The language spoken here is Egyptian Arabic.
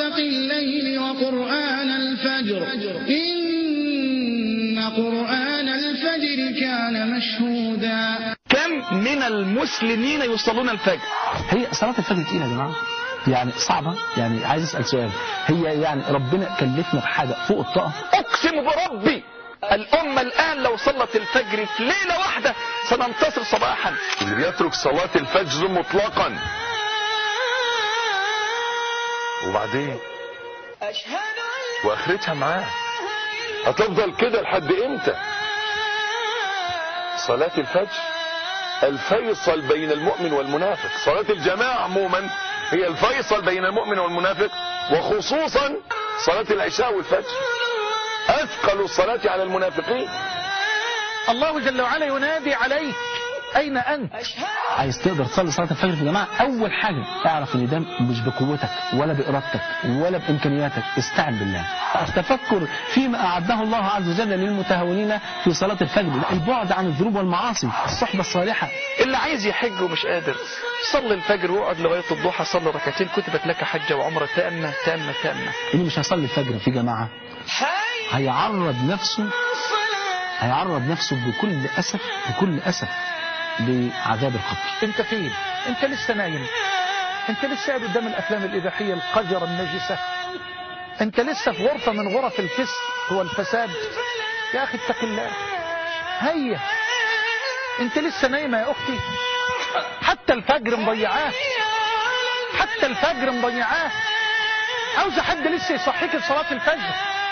غسق الليل وقرآن الفجر إن قرآن الفجر كان مشهودا كم من المسلمين يصلون الفجر هي صلاة الفجر تقيلة يا جماعة يعني صعبة يعني عايز أسأل سؤال هي يعني ربنا كلفنا بحاجة فوق الطاقة اقسم بربي الامة الان لو صلت الفجر في ليلة واحدة سننتصر صباحا اللي بيترك صلاة الفجر مطلقا وبعدين واخرتها معاه هتفضل كده لحد امتى صلاة الفجر الفيصل بين المؤمن والمنافق صلاة الجماعة عموما هي الفيصل بين المؤمن والمنافق وخصوصا صلاة العشاء والفجر أثقل الصلاة على المنافقين الله جل وعلا ينادي عليك اين انت عايز تقدر تصلي صلاة الفجر في جماعة أول حاجة اعرف إن ده مش بقوتك ولا بإرادتك ولا بإمكانياتك استعن بالله التفكر فيما أعده الله عز وجل للمتهاونين في صلاة الفجر البعد عن الذنوب والمعاصي الصحبة الصالحة اللي عايز يحج ومش قادر صلي الفجر واقعد لغاية الضحى صلي ركعتين كتبت لك حجة وعمرة تامة تامة تامة اللي مش هيصلي الفجر في جماعة هيعرض نفسه هيعرض نفسه بكل أسف بكل أسف لعذاب القبر انت فين انت لسه نايم انت لسه قاعد قدام الافلام الاباحيه القذره النجسه انت لسه في غرفه من غرف الفسق والفساد يا اخي اتق الله هيا انت لسه نايمه يا اختي حتى الفجر مضيعاه حتى الفجر مضيعاه عاوزه حد لسه يصحيك لصلاه الفجر